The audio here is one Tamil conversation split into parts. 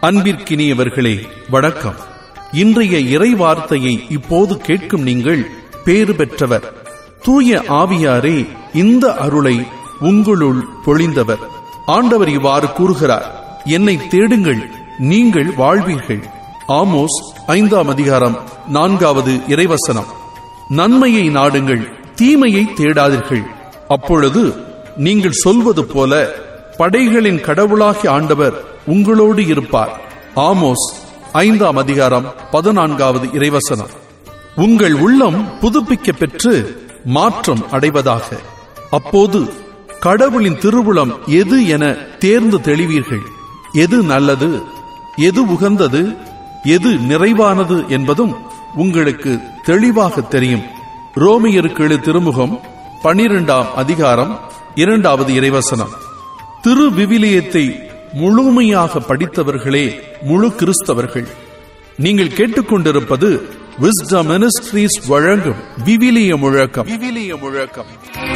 அன்பிற்கினியவர்களே வணக்கம் இன்றைய இறை வார்த்தையை இப்போது கேட்கும் நீங்கள் பேறு பெற்றவர் தூய ஆவியாரே இந்த அருளை உங்களுள் பொழிந்தவர் ஆண்டவர் இவ்வாறு கூறுகிறார் என்னை தேடுங்கள் நீங்கள் வாழ்வீர்கள் ஆமோஸ் ஐந்தாம் அதிகாரம் நான்காவது இறைவசனம் நன்மையை நாடுங்கள் தீமையை தேடாதீர்கள் அப்பொழுது நீங்கள் சொல்வது போல படைகளின் கடவுளாகிய ஆண்டவர் உங்களோடு இருப்பார் ஆமோஸ் ஐந்தாம் அதிகாரம் பதினான்காவது இறைவசனம் உங்கள் உள்ளம் புதுப்பிக்க பெற்று மாற்றம் அடைவதாக அப்போது கடவுளின் திருவுளம் எது என தேர்ந்து தெளிவீர்கள் எது நல்லது எது உகந்தது எது நிறைவானது என்பதும் உங்களுக்கு தெளிவாக தெரியும் ரோமியருக்கு எழு திருமுகம் பனிரெண்டாம் அதிகாரம் இரண்டாவது இறைவசனம் திரு விவிலியத்தை முழுமையாக படித்தவர்களே முழு கிறிஸ்தவர்கள் நீங்கள் கேட்டுக்கொண்டிருப்பது விஸ்டம் மினிஸ்ட்ரீஸ் வழங்கும் விவிலிய முழக்கம் விவிலிய முழக்கம்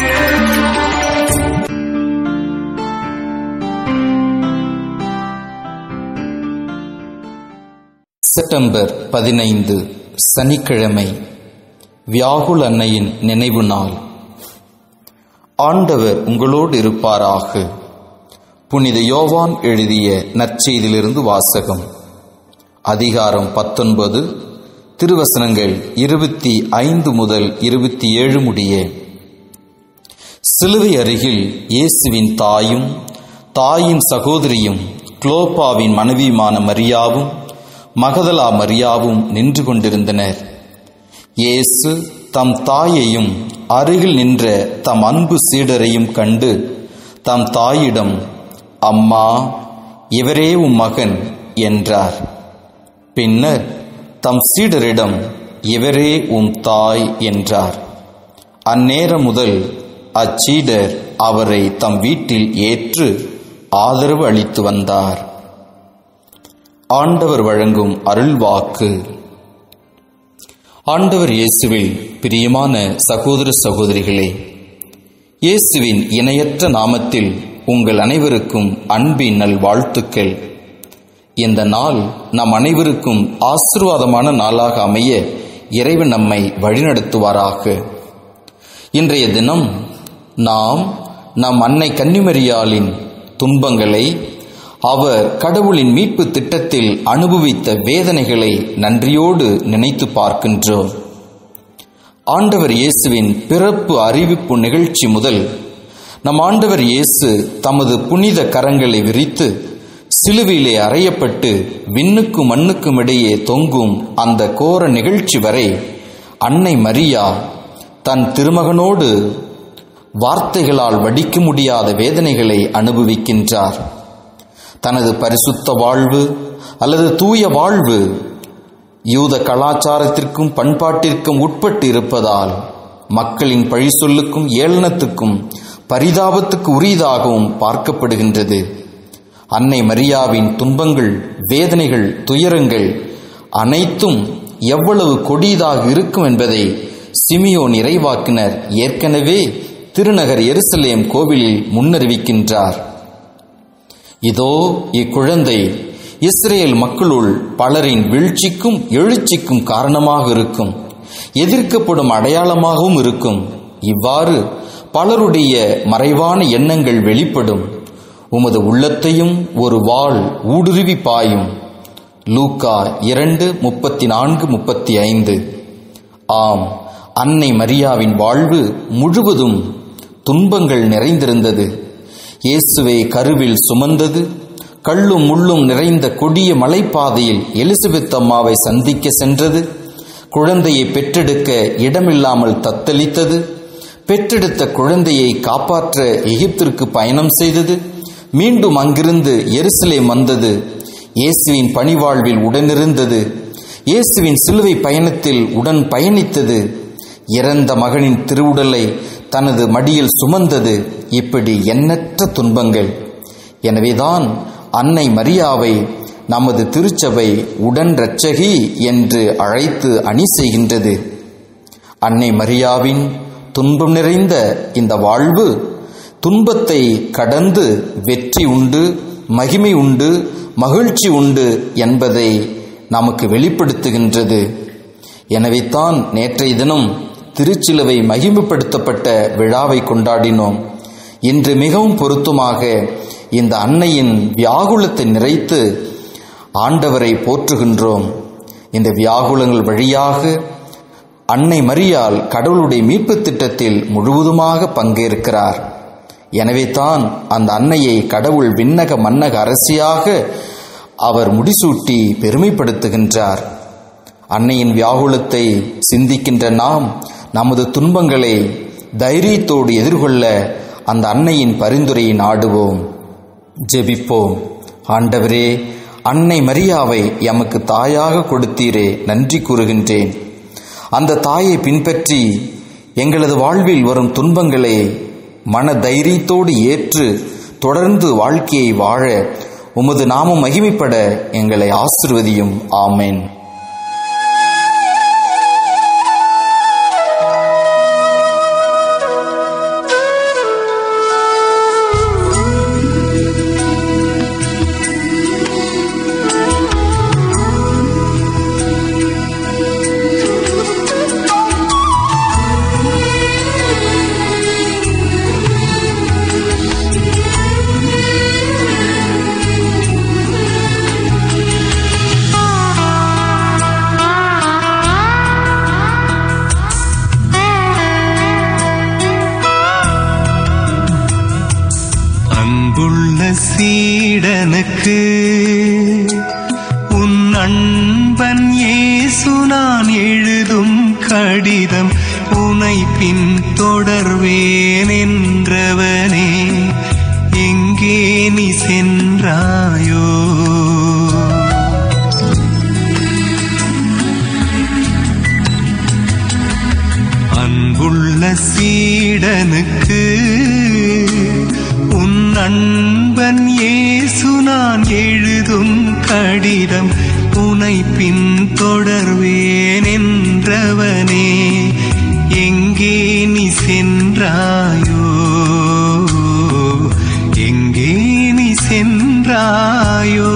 செப்டம்பர் பதினைந்து சனிக்கிழமை வியாகுல் அன்னையின் நினைவு நாள் ஆண்டவர் உங்களோடு இருப்பாராக புனித யோவான் எழுதிய நற்செய்தியிலிருந்து வாசகம் அதிகாரம் பத்தொன்பது திருவசனங்கள் இருபத்தி ஐந்து முதல் இருபத்தி ஏழு முடிய சிலுவை அருகில் இயேசுவின் தாயும் தாயின் சகோதரியும் குளோப்பாவின் மனைவியுமான மரியாவும் மகதலா மரியாவும் நின்று கொண்டிருந்தனர் இயேசு தம் தாயையும் அருகில் நின்ற தம் அன்பு சீடரையும் கண்டு தம் தாயிடம் அம்மா இவரே உம் மகன் என்றார் பின்னர் தம் சீடரிடம் இவரே உம் தாய் என்றார் அந்நேரம் முதல் அச்சீடர் அவரை தம் வீட்டில் ஏற்று ஆதரவு அளித்து வந்தார் ஆண்டவர் வழங்கும் அருள்வாக்கு ஆண்டவர் இயேசுவில் பிரியமான சகோதர சகோதரிகளே இயேசுவின் இணையற்ற நாமத்தில் உங்கள் அனைவருக்கும் அன்பின் நல் வாழ்த்துக்கள் இந்த நாள் நம் அனைவருக்கும் ஆசிர்வாதமான நாளாக அமைய இறைவன் நம்மை வழிநடத்துவாராக இன்றைய தினம் நாம் நம் அன்னை கன்னிமரியாளின் துன்பங்களை அவர் கடவுளின் மீட்பு திட்டத்தில் அனுபவித்த வேதனைகளை நன்றியோடு நினைத்து பார்க்கின்றோம் ஆண்டவர் இயேசுவின் பிறப்பு அறிவிப்பு நிகழ்ச்சி முதல் நம் ஆண்டவர் இயேசு தமது புனித கரங்களை விரித்து சிலுவையிலே அறையப்பட்டு விண்ணுக்கும் மண்ணுக்கும் இடையே தொங்கும் அந்த கோர நிகழ்ச்சி வரை அன்னை மரியா தன் திருமகனோடு வார்த்தைகளால் வடிக்க முடியாத வேதனைகளை அனுபவிக்கின்றார் தனது பரிசுத்த வாழ்வு அல்லது தூய வாழ்வு யூத கலாச்சாரத்திற்கும் பண்பாட்டிற்கும் உட்பட்டு இருப்பதால் மக்களின் பழி சொல்லுக்கும் ஏளனத்துக்கும் பரிதாபத்துக்கு உரியதாகவும் பார்க்கப்படுகின்றது அன்னை மரியாவின் துன்பங்கள் வேதனைகள் துயரங்கள் அனைத்தும் எவ்வளவு கொடியதாக இருக்கும் என்பதை சிமியோன் இறைவாக்கினர் ஏற்கனவே திருநகர் எருசலேம் கோவிலில் முன்னறிவிக்கின்றார் இதோ இக்குழந்தை இஸ்ரேல் மக்களுள் பலரின் வீழ்ச்சிக்கும் எழுச்சிக்கும் காரணமாக இருக்கும் எதிர்க்கப்படும் அடையாளமாகவும் இருக்கும் இவ்வாறு பலருடைய மறைவான எண்ணங்கள் வெளிப்படும் உமது உள்ளத்தையும் ஒரு வாள் ஊடுருவி பாயும் லூக்கா இரண்டு முப்பத்தி நான்கு முப்பத்தி ஐந்து ஆம் அன்னை மரியாவின் வாழ்வு முழுவதும் துன்பங்கள் நிறைந்திருந்தது இயேசுவை கருவில் சுமந்தது கள்ளும் முள்ளும் நிறைந்த கொடிய மலைப்பாதையில் எலிசபெத் அம்மாவை சந்திக்க சென்றது குழந்தையை பெற்றெடுக்க இடமில்லாமல் தத்தளித்தது பெற்றெடுத்த குழந்தையை காப்பாற்ற எகிப்திற்கு பயணம் செய்தது மீண்டும் அங்கிருந்து எருசலேம் வந்தது இயேசுவின் பணிவாழ்வில் உடனிருந்தது இயேசுவின் சிலுவை பயணத்தில் உடன் பயணித்தது இறந்த மகனின் திருவுடலை தனது மடியில் சுமந்தது இப்படி எண்ணற்ற துன்பங்கள் எனவேதான் அன்னை மரியாவை நமது திருச்சபை உடன் இரட்சகி என்று அழைத்து அணி செய்கின்றது அன்னை மரியாவின் துன்பம் நிறைந்த இந்த வாழ்வு துன்பத்தை கடந்து வெற்றி உண்டு மகிமை உண்டு மகிழ்ச்சி உண்டு என்பதை நமக்கு வெளிப்படுத்துகின்றது எனவே தான் நேற்றைய தினம் திருச்சிலுவை மகிமைப்படுத்தப்பட்ட விழாவை கொண்டாடினோம் இன்று மிகவும் பொருத்தமாக இந்த அன்னையின் வியாகுலத்தை நிறைத்து ஆண்டவரை போற்றுகின்றோம் இந்த வியாகுலங்கள் வழியாக அன்னை மரியால் கடவுளுடைய மீட்பு திட்டத்தில் முழுவதுமாக பங்கேற்கிறார் எனவே தான் அந்த அன்னையை கடவுள் விண்ணக மன்னக அரசியாக அவர் முடிசூட்டி பெருமைப்படுத்துகின்றார் அன்னையின் வியாகுலத்தை சிந்திக்கின்ற நாம் நமது துன்பங்களை தைரியத்தோடு எதிர்கொள்ள அந்த அன்னையின் பரிந்துரையை நாடுவோம் ஜெபிப்போம் ஆண்டவரே அன்னை மரியாவை எமக்கு தாயாக கொடுத்தீரே நன்றி கூறுகின்றேன் அந்த தாயை பின்பற்றி எங்களது வாழ்வில் வரும் துன்பங்களை மன தைரியத்தோடு ஏற்று தொடர்ந்து வாழ்க்கையை வாழ உமது நாமம் மகிமைப்பட எங்களை ஆசிர்வதியும் ஆமேன் அன்புள்ள சீடனுக்கு உன் அன்பன் இயேசு நான் எழுதும் கடிதம் உனை பின் தொடர்வேன் என்றவனே எங்கே நீ சென்றாயோ அன்புள்ள சீடனுக்கு உன் அன்பன் இயேசு நான் எழுதும் கடிதம் உனை பின் தொடர்வேன் என்றவனே எங்கே நீ சென்றாயோ எங்கே நீ சென்றாயோ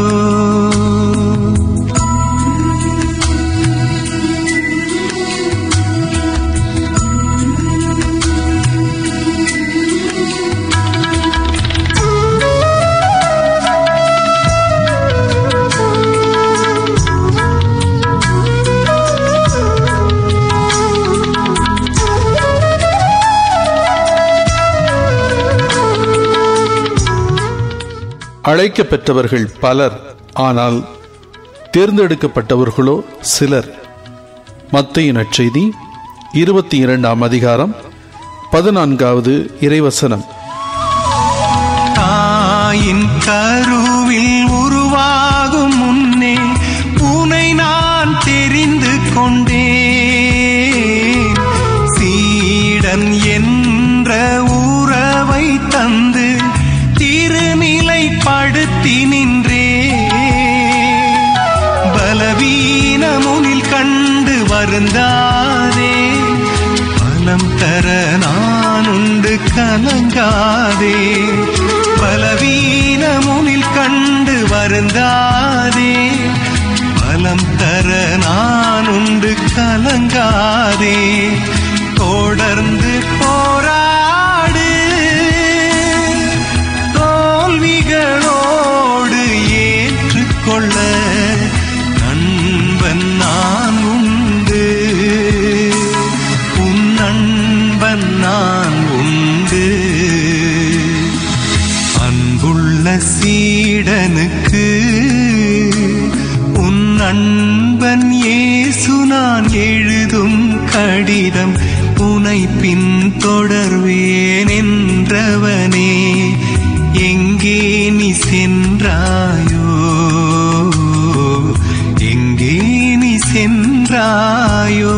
அழைக்க பெற்றவர்கள் பலர் ஆனால் தேர்ந்தெடுக்கப்பட்டவர்களோ சிலர் மத்தையின் நற்செய்தி இருபத்தி இரண்டாம் அதிகாரம் பதினான்காவது இறைவசனம் தாயின் கருவில் உருவாகும் முன்னே உனை நான் தெரிந்து கொண்டேன் சீடன் என்ற உறவை தந்து திருநிலைப்படுத்தி நின்றே பலவீனமுனில் கண்டு வருந்தாதே பலம் தர நான் உண்டு கலங்காதே பலவீனமுனில் கண்டு வருந்தாதே பலம் தர நான் உண்டு கலங்காதே தொடர்ந்து போராடு தோல்விகளோடு ஏற்றுக்கொள்ள நண்பன் நான் உண்டு உன் நண்பன் நான் உண்டு அன்புள்ள சீடனுக்கு உன் அன்பன் இயேசு நான் எழுதும் கடிதம் உனை பின் தொடர்வேன் என்றவனே எங்கே நீ சென்றாயோ எங்கே நீ சென்றாயோ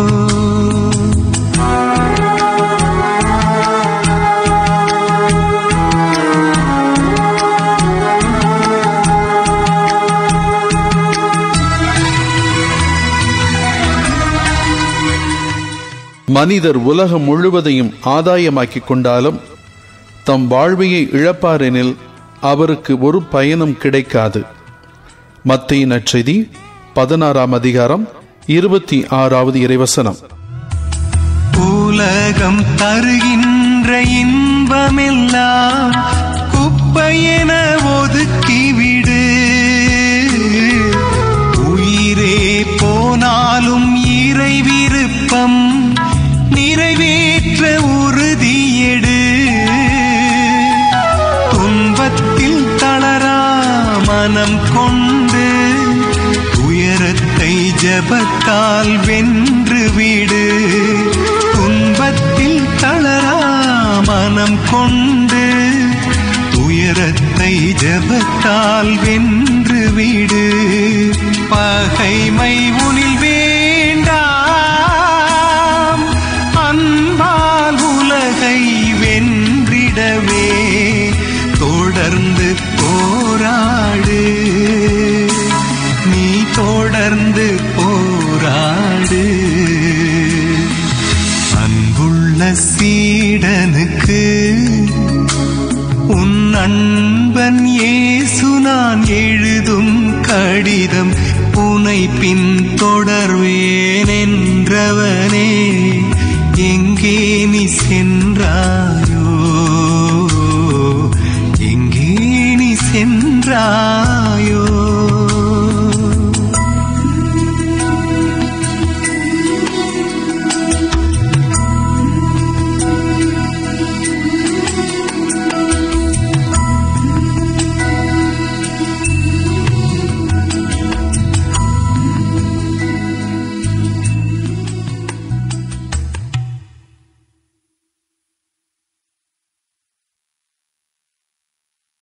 மனிதர் உலகம் முழுவதையும் ஆதாயமாக்கிக் கொண்டாலும் தம் வாழ்வையை இழப்பாரெனில் அவருக்கு ஒரு பயனும் கிடைக்காது மத்திய நற்செய்தி பதினாறாம் அதிகாரம் இருபத்தி ஆறாவது இறைவசனம் உலகம் தருகின்ற இன்பமெல்லாம் குப்பையென ஒதுக்கிவிடு உயிரே போனாலும் இறை விருப்பம் நிறைவேற்ற உறுதியெடு துன்பத்தில் தளரா மனம் கொண்டு துயரத்தை ஜபத்தால் வென்று விடு துன்பத்தில் தளரா மனம் கொண்டு துயரத்தை ஜபத்தால் வென்று விடு பகைமை உனில் வேண்டாம் அன்பால் உலகை வென்றிடவே தொடர்ந்து போராடு நீ தொடர்ந்து போராடு அன்புள்ள சீடனுக்கு உன் அன்பன் இயேசு நான் எழுதும் கடிதம் உனை பின் தொடர்வேன் என்றவனே எங்கே நீ சென்றாயோ எங்கே நீ சென்றாயோ